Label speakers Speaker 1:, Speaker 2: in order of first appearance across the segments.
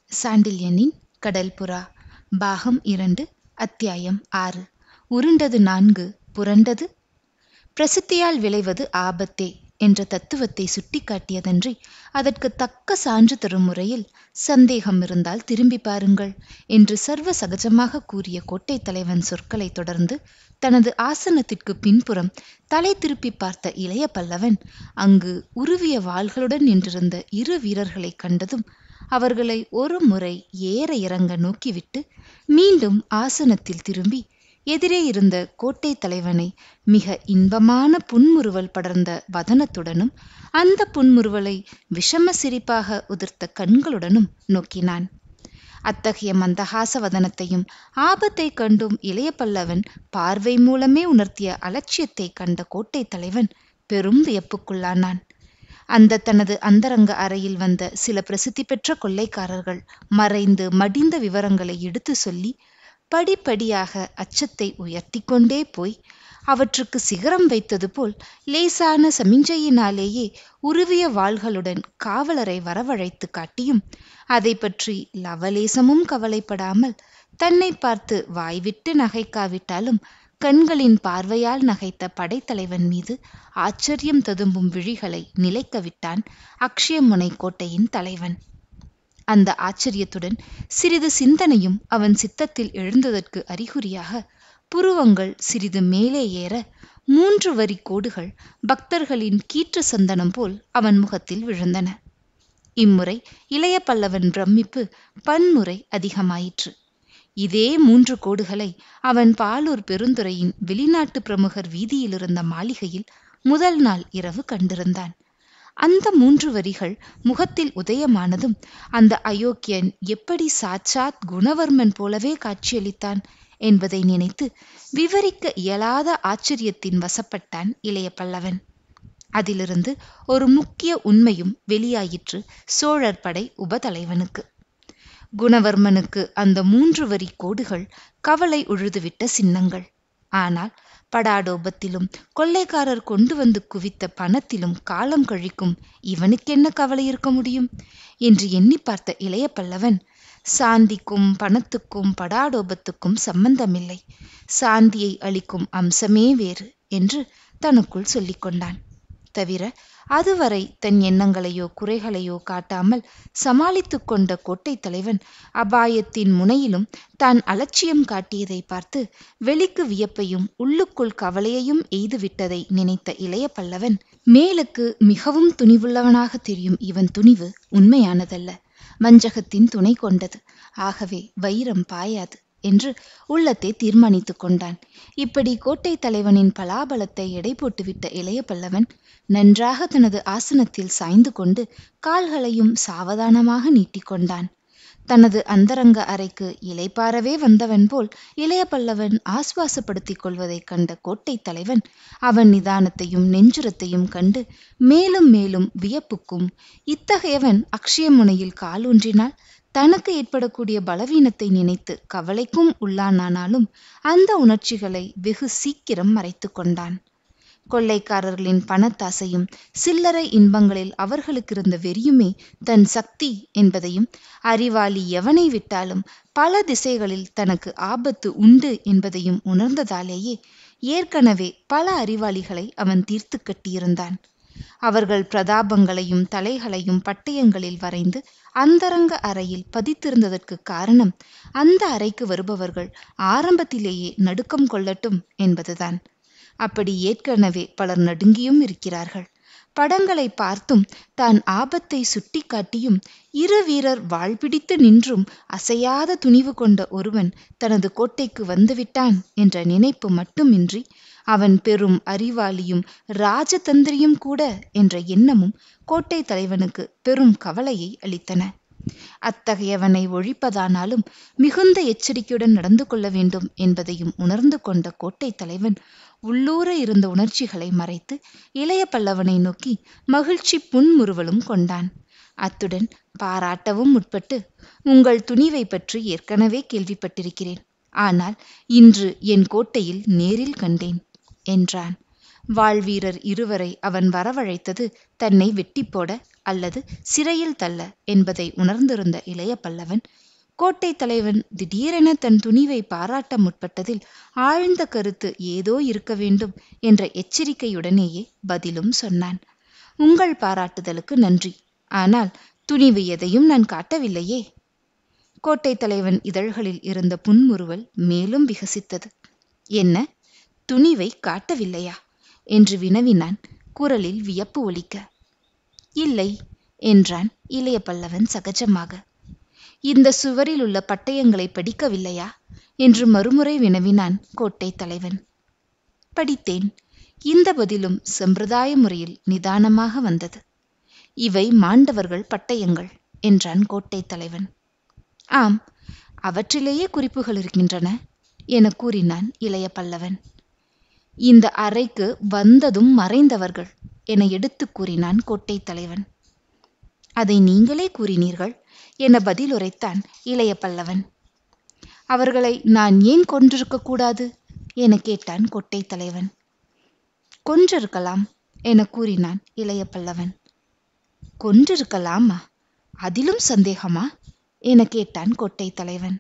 Speaker 1: சாண்டில்யனின் கடல்புறா பாகம் இரண்டு அத்தியாயம் ஆறு உருண்டது நான்கு புரண்டது பிரசித்தியால் விளைவது ஆபத்தே என்ற தத்துவத்தை சுட்டிக்காட்டியதன்றி அதற்கு தக்க சான்று தரும் முறையில் சந்தேகம் இருந்தால் திரும்பி பாருங்கள் என்று சர்வ சகஜமாக கூறிய கோட்டை தலைவன் சொற்களை தொடர்ந்து தனது ஆசனத்திற்கு பின்புறம் தலை திருப்பி பார்த்த இளைய பல்லவன் அங்கு உருவிய வாள்களுடன் நின்றிருந்த இரு வீரர்களை கண்டதும் அவர்களை ஒரு முறை ஏற இறங்க நோக்கிவிட்டு மீண்டும் ஆசனத்தில் திரும்பி எதிரே இருந்த கோட்டை தலைவனை மிக இன்பமான புன்முறுவல் படர்ந்த வதனத்துடனும் அந்த புன்முறுவலை விஷம சிரிப்பாக உதிர்த்த கண்களுடனும் நோக்கினான் அத்தகைய மந்தகாச வதனத்தையும் ஆபத்தை கண்டும் இளைய பல்லவன் பார்வை மூலமே உணர்த்திய அலட்சியத்தை கண்ட கோட்டை தலைவன் பெரும் வியப்புக்குள்ளானான் அந்த தனது அந்தரங்க அறையில் வந்த சில பிரசித்தி பெற்ற கொள்ளைக்காரர்கள் மறைந்து மடிந்த விவரங்களை எடுத்து சொல்லி படிப்படியாக அச்சத்தை உயர்த்தி கொண்டே போய் அவற்றுக்கு சிகரம் வைத்தது போல் லேசான சமிஞ்சையினாலேயே உருவிய வாள்களுடன் காவலரை வரவழைத்து காட்டியும் அதை பற்றி லவலேசமும் கவலைப்படாமல் தன்னை பார்த்து வாய்விட்டு நகைக்காவிட்டாலும் கண்களின் பார்வையால் நகைத்த படைத்தலைவன் மீது ஆச்சரியம் ததும்பும் விழிகளை நிலைக்க விட்டான் அக்ஷயமுனை கோட்டையின் தலைவன் அந்த ஆச்சரியத்துடன் சிறிது சிந்தனையும் அவன் சித்தத்தில் எழுந்ததற்கு அறிகுறியாக புருவங்கள் சிறிது மேலே ஏற மூன்று வரி கோடுகள் பக்தர்களின் கீற்று சந்தனம் போல் அவன் முகத்தில் விழுந்தன இம்முறை இளைய பல்லவன் பிரமிப்பு பன்முறை அதிகமாயிற்று இதே மூன்று கோடுகளை அவன் பாலூர் பெருந்துறையின் வெளிநாட்டு பிரமுகர் வீதியில் இருந்த மாளிகையில் முதல் நாள் இரவு கண்டிருந்தான் அந்த மூன்று வரிகள் முகத்தில் உதயமானதும் அந்த அயோக்கியன் எப்படி சாட்சாத் குணவர்மன் போலவே காட்சியளித்தான் என்பதை நினைத்து விவரிக்க இயலாத ஆச்சரியத்தின் வசப்பட்டான் இளைய பல்லவன் அதிலிருந்து ஒரு முக்கிய உண்மையும் வெளியாயிற்று சோழர் படை உபதலைவனுக்கு குணவர்மனுக்கு அந்த மூன்று வரி கோடுகள் கவலை உழுதுவிட்ட சின்னங்கள் ஆனால் படாடோபத்திலும் கொள்ளைக்காரர் கொண்டு வந்து குவித்த பணத்திலும் காலம் கழிக்கும் இவனுக்கென்ன கவலை இருக்க முடியும் என்று எண்ணி பார்த்த இளைய பல்லவன் சாந்திக்கும் பணத்துக்கும் படாடோபத்துக்கும் சம்பந்தமில்லை சாந்தியை அளிக்கும் அம்சமே வேறு என்று தனக்குள் சொல்லிக்கொண்டான் தவிர அதுவரை தன் எண்ணங்களையோ குறைகளையோ காட்டாமல் சமாளித்து கொண்ட கோட்டை தலைவன் அபாயத்தின் முனையிலும் தான் அலட்சியம் காட்டியதை பார்த்து வெளிக்கு வியப்பையும் உள்ளுக்குள் கவலையையும் எய்துவிட்டதை நினைத்த இளைய பல்லவன் மேலுக்கு மிகவும் துணிவுள்ளவனாக தெரியும் இவன் துணிவு உண்மையானதல்ல வஞ்சகத்தின் துணை கொண்டது ஆகவே வைரம் பாயாது என்று உள்ளத்தை தீர்மானித்து கொண்டான் இப்படி கோட்டை தலைவனின் பலாபலத்தை எடை போட்டுவிட்ட இளைய பல்லவன் நன்றாக தனது ஆசனத்தில் சாய்ந்து கொண்டு கால்களையும் சாவதானமாக நீட்டிக்கொண்டான் தனது அந்தரங்க அறைக்கு இலைப்பாரவே வந்தவன் போல் இளைய பல்லவன் ஆஸ்வாசப்படுத்திக் கொள்வதைக் கண்ட கோட்டை தலைவன் அவன் நிதானத்தையும் நெஞ்சுரத்தையும் கண்டு மேலும் மேலும் வியப்புக்கும் இத்தகையவன் அக்ஷயமுனையில் காலூன்றினால் தனக்கு ஏற்படக்கூடிய பலவீனத்தை நினைத்து கவலைக்கும் உள்ளானானாலும் அந்த உணர்ச்சிகளை வெகு சீக்கிரம் மறைத்து கொண்டான் கொள்ளைக்காரர்களின் பணத்தாசையும் சில்லறை இன்பங்களில் அவர்களுக்கு இருந்த வெறியுமே தன் சக்தி என்பதையும் அறிவாளி எவனை விட்டாலும் பல திசைகளில் தனக்கு ஆபத்து உண்டு என்பதையும் உணர்ந்ததாலேயே ஏற்கனவே பல அறிவாளிகளை அவன் தீர்த்து கட்டியிருந்தான் அவர்கள் பிரதாபங்களையும் தலைகளையும் பட்டயங்களில் வரைந்து அந்தரங்க அறையில் பதித்திருந்ததற்கு காரணம் அந்த அறைக்கு வருபவர்கள் ஆரம்பத்திலேயே நடுக்கம் கொள்ளட்டும் என்பதுதான் அப்படி ஏற்கனவே பலர் நடுங்கியும் இருக்கிறார்கள் படங்களை பார்த்தும் தான் ஆபத்தை சுட்டிக்காட்டியும் இரு வீரர் வாழ்பிடித்து நின்றும் அசையாத துணிவு கொண்ட ஒருவன் தனது கோட்டைக்கு வந்துவிட்டான் என்ற நினைப்பு மட்டுமின்றி அவன் பெரும் அறிவாளியும் ராஜதந்திரியும் கூட என்ற எண்ணமும் கோட்டை தலைவனுக்கு பெரும் கவலையை அளித்தன அத்தகையவனை ஒழிப்பதானாலும் மிகுந்த எச்சரிக்கையுடன் நடந்து கொள்ள வேண்டும் என்பதையும் உணர்ந்து கொண்ட கோட்டை தலைவன் உள்ளூர இருந்த உணர்ச்சிகளை மறைத்து இளைய பல்லவனை நோக்கி மகிழ்ச்சி புன்முறுவலும் கொண்டான் அத்துடன் பாராட்டவும் முற்பட்டு உங்கள் துணிவை பற்றி ஏற்கனவே கேள்விப்பட்டிருக்கிறேன் ஆனால் இன்று என் கோட்டையில் நேரில் கண்டேன் என்றான் வாழ்வீரர் இருவரை அவன் வரவழைத்தது தன்னை வெட்டி போட அல்லது சிறையில் தள்ள என்பதை உணர்ந்திருந்த இளைய பல்லவன் கோட்டை தலைவன் திடீரென தன் துணிவை பாராட்ட முற்பட்டதில் ஆழ்ந்த கருத்து ஏதோ இருக்க வேண்டும் என்ற எச்சரிக்கையுடனேயே பதிலும் சொன்னான் உங்கள் பாராட்டுதலுக்கு நன்றி ஆனால் துணிவு எதையும் நான் காட்டவில்லையே கோட்டை தலைவன் இதழ்களில் இருந்த புன்முறுவல் மேலும் விகசித்தது என்ன துணிவை காட்டவில்லையா என்று வினவினான் குரலில் வியப்பு ஒலிக்க இல்லை என்றான் இளைய பல்லவன் சகஜமாக இந்த சுவரில் உள்ள பட்டயங்களை படிக்கவில்லையா என்று மறுமுறை வினவினான் கோட்டை தலைவன் படித்தேன் இந்த பதிலும் சம்பிரதாய முறையில் நிதானமாக வந்தது இவை மாண்டவர்கள் பட்டயங்கள் என்றான் கோட்டை தலைவன் ஆம் அவற்றிலேயே குறிப்புகள் இருக்கின்றன என கூறினான் இளைய பல்லவன் இந்த அறைக்கு வந்ததும் மறைந்தவர்கள் என எடுத்து கூறினான் கோட்டை தலைவன் அதை நீங்களே கூறினீர்கள் என பதில் உரைத்தான் இளைய பல்லவன் அவர்களை நான் ஏன் கொன்றிருக்க கூடாது என கேட்டான் கொட்டை தலைவன் கொன்றிருக்கலாம் என கூறினான் இளைய பல்லவன் கொன்றிருக்கலாமா அதிலும் சந்தேகமா என கேட்டான் கொட்டை தலைவன்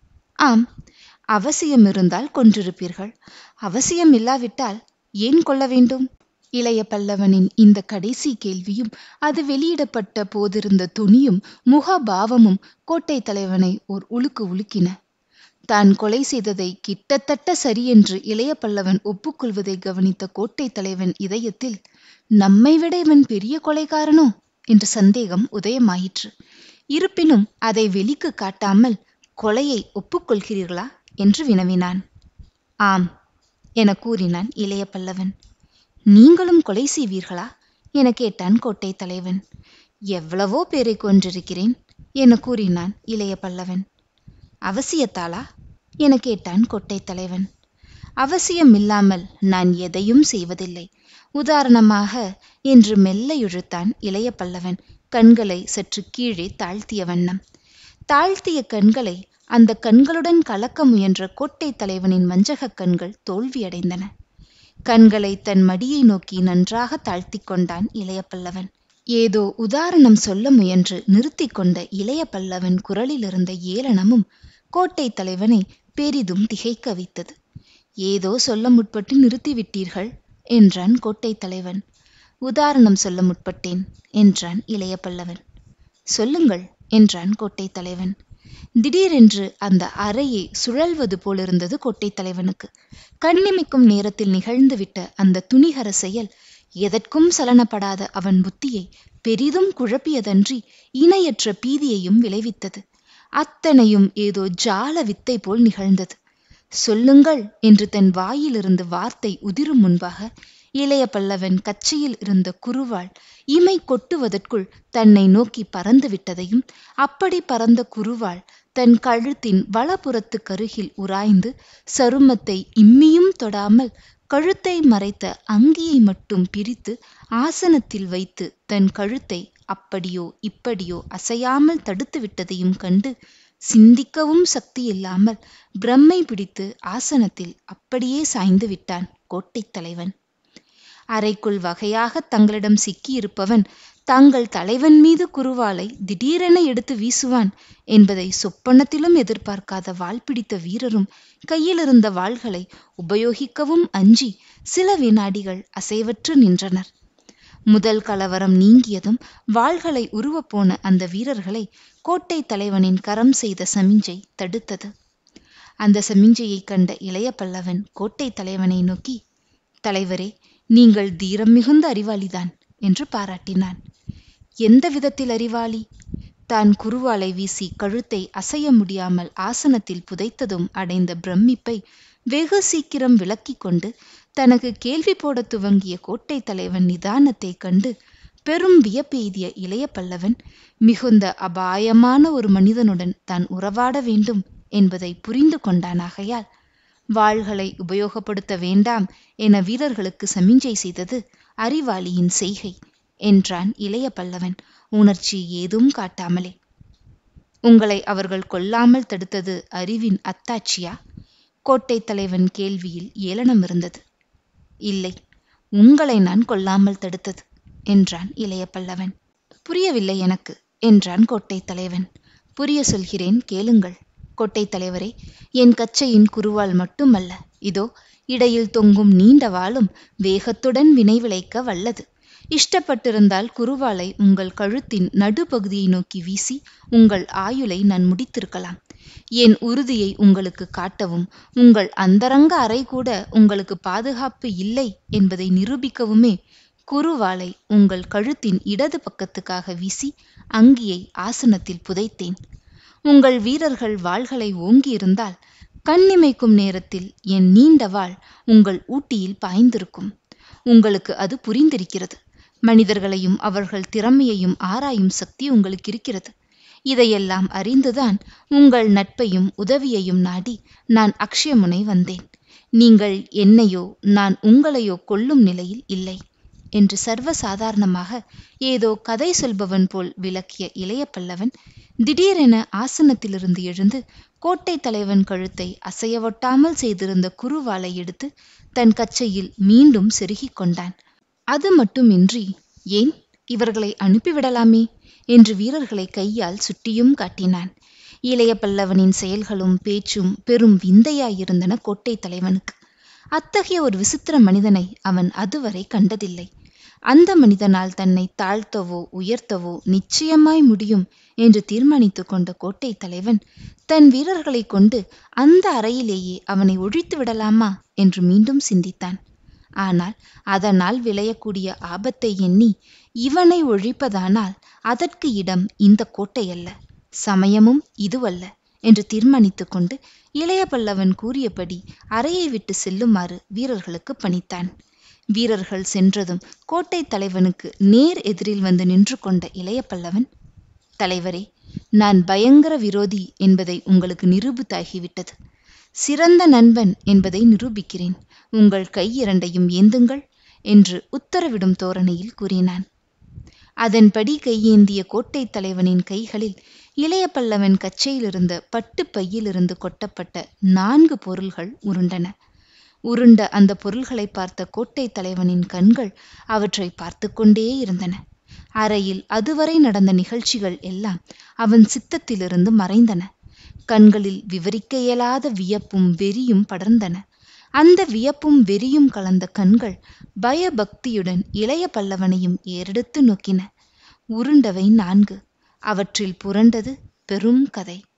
Speaker 1: ஆம் அவசியம் இருந்தால் கொன்றிருப்பீர்கள் அவசியம் இல்லாவிட்டால் ஏன் கொள்ள வேண்டும் இளைய பல்லவனின் இந்த கடைசி கேள்வியும் அது வெளியிடப்பட்ட போதிருந்த துணியும் முகபாவமும் கோட்டை தலைவனை ஓர் உலுக்கு உலுக்கின தான் கொலை செய்ததை கிட்டத்தட்ட சரியென்று இளைய பல்லவன் ஒப்புக்கொள்வதை கவனித்த கோட்டை தலைவன் இதயத்தில் நம்மை விட இவன் பெரிய கொலைகாரனோ என்ற சந்தேகம் உதயமாயிற்று இருப்பினும் அதை வெளிக்கு காட்டாமல் கொலையை ஒப்புக்கொள்கிறீர்களா என்று வினவினான் ஆம் என கூறினான் இளைய பல்லவன் நீங்களும் கொலை செய்வீர்களா என கேட்டான் கோட்டை தலைவன் எவ்வளவோ பேரை கொன்றிருக்கிறேன் என கூறினான் இளைய பல்லவன் அவசியத்தாளா என கேட்டான் கொட்டை தலைவன் அவசியம் இல்லாமல் நான் எதையும் செய்வதில்லை உதாரணமாக என்று மெல்ல இழுத்தான் இளைய பல்லவன் கண்களை சற்று கீழே தாழ்த்திய வண்ணம் தாழ்த்திய கண்களை அந்த கண்களுடன் கலக்க முயன்ற கோட்டை தலைவனின் வஞ்சகக் கண்கள் தோல்வியடைந்தன கண்களை தன் மடியை நோக்கி நன்றாக தாழ்த்தி கொண்டான் இளைய பல்லவன் ஏதோ உதாரணம் சொல்ல முயன்று நிறுத்தி கொண்ட இளைய பல்லவன் குரலில் இருந்த ஏளனமும் கோட்டை தலைவனை பெரிதும் திகைக்க வைத்தது ஏதோ சொல்ல முற்பட்டு நிறுத்திவிட்டீர்கள் என்றான் கோட்டை தலைவன் உதாரணம் சொல்ல முற்பட்டேன் என்றான் இளைய பல்லவன் சொல்லுங்கள் என்றான் கோட்டை தலைவன் திடீரென்று அந்த அறையை சுழல்வது போலிருந்தது கோட்டை தலைவனுக்கு கண்ணிமைக்கும் நேரத்தில் நிகழ்ந்துவிட்ட அந்த துணிகர செயல் எதற்கும் சலனப்படாத அவன் புத்தியை பெரிதும் குழப்பியதன்றி இணையற்ற பீதியையும் விளைவித்தது அத்தனையும் ஏதோ ஜால வித்தை போல் நிகழ்ந்தது சொல்லுங்கள் என்று தன் வாயிலிருந்து வார்த்தை உதிரும் முன்பாக இளைய பல்லவன் கச்சையில் இருந்த குருவாள் இமை கொட்டுவதற்குள் தன்னை நோக்கி பறந்து விட்டதையும் அப்படி பறந்த குருவாள் தன் கழுத்தின் வலப்புறத்து கருகில் உராய்ந்து சருமத்தை இம்மியும் தொடாமல் கழுத்தை மறைத்த அங்கியை மட்டும் பிரித்து ஆசனத்தில் வைத்து தன் கழுத்தை அப்படியோ இப்படியோ அசையாமல் தடுத்து விட்டதையும் கண்டு சிந்திக்கவும் சக்தி இல்லாமல் பிரம்மை பிடித்து ஆசனத்தில் அப்படியே சாய்ந்து விட்டான் கோட்டைத் தலைவன் அறைக்குள் வகையாக தங்களிடம் சிக்கியிருப்பவன் தங்கள் தலைவன் மீது குருவாலை திடீரென எடுத்து வீசுவான் என்பதை சொப்பனத்திலும் எதிர்பார்க்காத வாள் பிடித்த வீரரும் கையிலிருந்த வாள்களை உபயோகிக்கவும் அஞ்சி சில வினாடிகள் அசைவற்று நின்றனர் முதல் கலவரம் நீங்கியதும் வாள்களை உருவப்போன அந்த வீரர்களை கோட்டை தலைவனின் கரம் செய்த சமிஞ்சை தடுத்தது அந்த சமிஞ்சையை கண்ட இளைய பல்லவன் கோட்டை தலைவனை நோக்கி தலைவரே நீங்கள் தீரம் மிகுந்த அறிவாளிதான் என்று பாராட்டினான் எந்த விதத்தில் அறிவாளி தான் குருவாலை வீசி கழுத்தை அசைய முடியாமல் ஆசனத்தில் புதைத்ததும் அடைந்த பிரமிப்பை வெகு சீக்கிரம் விளக்கிக் கொண்டு தனக்கு கேள்வி போட துவங்கிய கோட்டை தலைவன் நிதானத்தை கண்டு பெரும் வியப்பெய்திய இளைய பல்லவன் மிகுந்த அபாயமான ஒரு மனிதனுடன் தான் உறவாட வேண்டும் என்பதை புரிந்து கொண்டானாகையால் வாள்களை உபயோகப்படுத்த வேண்டாம் என வீரர்களுக்கு சமிஞ்சை செய்தது அறிவாளியின் செய்கை என்றான் இளைய பல்லவன் உணர்ச்சி ஏதும் காட்டாமலே உங்களை அவர்கள் கொல்லாமல் தடுத்தது அறிவின் அத்தாட்சியா கோட்டை தலைவன் கேள்வியில் ஏளனம் இருந்தது இல்லை உங்களை நான் கொல்லாமல் தடுத்தது என்றான் இளைய பல்லவன் புரியவில்லை எனக்கு என்றான் கோட்டை தலைவன் புரிய சொல்கிறேன் கேளுங்கள் கோட்டை தலைவரே என் கச்சையின் குருவால் மட்டுமல்ல இதோ இடையில் தொங்கும் நீண்ட வாளும் வேகத்துடன் வினை விளைக்க வல்லது இஷ்டப்பட்டிருந்தால் குருவாலை உங்கள் கழுத்தின் நடுப்பகுதியை நோக்கி வீசி உங்கள் ஆயுளை நான் முடித்திருக்கலாம் என் உறுதியை உங்களுக்கு காட்டவும் உங்கள் அந்தரங்க அறை கூட உங்களுக்கு பாதுகாப்பு இல்லை என்பதை நிரூபிக்கவுமே குருவாலை உங்கள் கழுத்தின் இடது பக்கத்துக்காக வீசி அங்கியை ஆசனத்தில் புதைத்தேன் உங்கள் வீரர்கள் வாள்களை ஓங்கியிருந்தால் கண்ணிமைக்கும் நேரத்தில் என் நீண்ட வாள் உங்கள் ஊட்டியில் பாய்ந்திருக்கும் உங்களுக்கு அது புரிந்திருக்கிறது மனிதர்களையும் அவர்கள் திறமையையும் ஆராயும் சக்தி உங்களுக்கு இருக்கிறது இதையெல்லாம் அறிந்துதான் உங்கள் நட்பையும் உதவியையும் நாடி நான் அக்ஷயமுனை வந்தேன் நீங்கள் என்னையோ நான் உங்களையோ கொல்லும் நிலையில் இல்லை என்று சர்வசாதாரணமாக ஏதோ கதை சொல்பவன் போல் விளக்கிய இளைய பல்லவன் திடீரென ஆசனத்திலிருந்து எழுந்து கோட்டை தலைவன் கழுத்தை அசையவொட்டாமல் செய்திருந்த குருவாலை எடுத்து தன் கச்சையில் மீண்டும் செருகிக் கொண்டான் அது மட்டுமின்றி ஏன் இவர்களை அனுப்பிவிடலாமே என்று வீரர்களை கையால் சுட்டியும் காட்டினான் இளைய பல்லவனின் செயல்களும் பேச்சும் பெரும் விந்தையாயிருந்தன கோட்டை தலைவனுக்கு அத்தகைய ஒரு விசித்திர மனிதனை அவன் அதுவரை கண்டதில்லை அந்த மனிதனால் தன்னை தாழ்த்தவோ உயர்த்தவோ நிச்சயமாய் முடியும் என்று தீர்மானித்து கொண்ட கோட்டை தலைவன் தன் வீரர்களை கொண்டு அந்த அறையிலேயே அவனை ஒழித்து விடலாமா என்று மீண்டும் சிந்தித்தான் ஆனால் அதனால் விளையக்கூடிய ஆபத்தை எண்ணி இவனை ஒழிப்பதானால் அதற்கு இடம் இந்த கோட்டை அல்ல சமயமும் இதுவல்ல என்று தீர்மானித்து கொண்டு இளைய பல்லவன் கூறியபடி அறையை விட்டு செல்லுமாறு வீரர்களுக்கு பணித்தான் வீரர்கள் சென்றதும் கோட்டை தலைவனுக்கு நேர் எதிரில் வந்து நின்று கொண்ட இளைய பல்லவன் தலைவரே நான் பயங்கர விரோதி என்பதை உங்களுக்கு நிரூபித்தாகிவிட்டது சிறந்த நண்பன் என்பதை நிரூபிக்கிறேன் உங்கள் கை இரண்டையும் ஏந்துங்கள் என்று உத்தரவிடும் தோரணையில் கூறினான் அதன்படி கையேந்திய கோட்டை தலைவனின் கைகளில் இளைய பல்லவன் கச்சையிலிருந்த பட்டு பையிலிருந்து கொட்டப்பட்ட நான்கு பொருள்கள் உருண்டன உருண்ட அந்த பொருள்களை பார்த்த கோட்டை தலைவனின் கண்கள் அவற்றை பார்த்து கொண்டே இருந்தன அறையில் அதுவரை நடந்த நிகழ்ச்சிகள் எல்லாம் அவன் சித்தத்திலிருந்து மறைந்தன கண்களில் விவரிக்க இயலாத வியப்பும் வெறியும் படர்ந்தன அந்த வியப்பும் வெறியும் கலந்த கண்கள் பயபக்தியுடன் இளைய பல்லவனையும் ஏறெடுத்து நோக்கின உருண்டவை நான்கு அவற்றில் புரண்டது பெரும் கதை